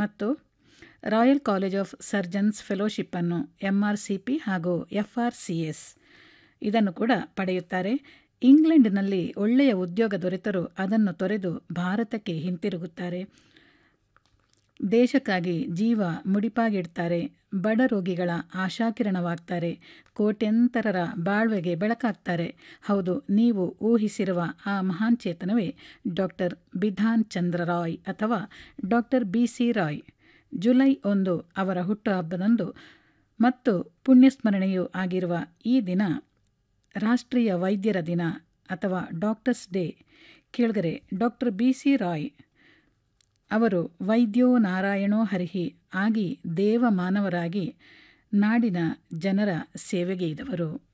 ಮತ್ತು royal college of surgeons ಫೆಲೋಶಿಪ್ಪನ್ನು M R C P ಹಾಗೂ ಎಫ್ ಆರ್ ಸಿ ಎಸ್ ಇದನ್ನು ಕೂಡ ಪಡೆಯುತ್ತಾರೆ ಇಂಗ್ಲೆಂಡಿನಲ್ಲಿ ಒಳ್ಳೆಯ ಉದ್ಯೋಗ ದೊರೆತರೂ ಅದನ್ನು ತೊರೆದು ಭಾರತಕ್ಕೆ ಹಿಂತಿರುಗುತ್ತಾರೆ ದೇಶಕ್ಕಾಗಿ ಜೀವ ಮುಡಿಪಾಗಿಡ್ತಾರೆ ಬಡ ರೋಗಿಗಳ ಆಶಾಕಿರಣವಾಗ್ತಾರೆ ಕೋಟ್ಯಂತರರ ಬಾಳ್ವೆಗೆ ಬೆಳಕಾಗ್ತಾರೆ ಹೌದು ನೀವು ಊಹಿಸಿರುವ ಆ ಮಹಾನ್ ಚೇತನವೇ ಡಾಕ್ಟರ್ ಬಿಧಾನ್ ಚಂದ್ರ ರಾಯ್ ಅಥವಾ doctor B C Roy July ಒಂದು ಅವರ ಹುಟ್ಟುಹಬ್ಬದಂದು ಮತ್ತು ಪುಣ್ಯಸ್ಮರಣೆಯೂ ಆಗಿರುವ ಈ ದಿನ ರಾಷ್ಟ್ರೀಯ ವೈದ್ಯರ ದಿನ ಅಥವಾ ಡಾಕ್ಟರ್ಸ್ ಡೇ ಕೇಳಿದರೆ ಡಾಕ್ಟರ್ ಬಿ ಸಿ ರಾಯ್ ಅವರು ವೈದ್ಯೋ ನಾರಾಯಣೋ ಹರಿಹಿ ಆಗಿ ದೇವ ಮಾನವರಾಗಿ ನಾಡಿನ ಜನರ ಸೇವೆಗೆ ಇದ್ದವರು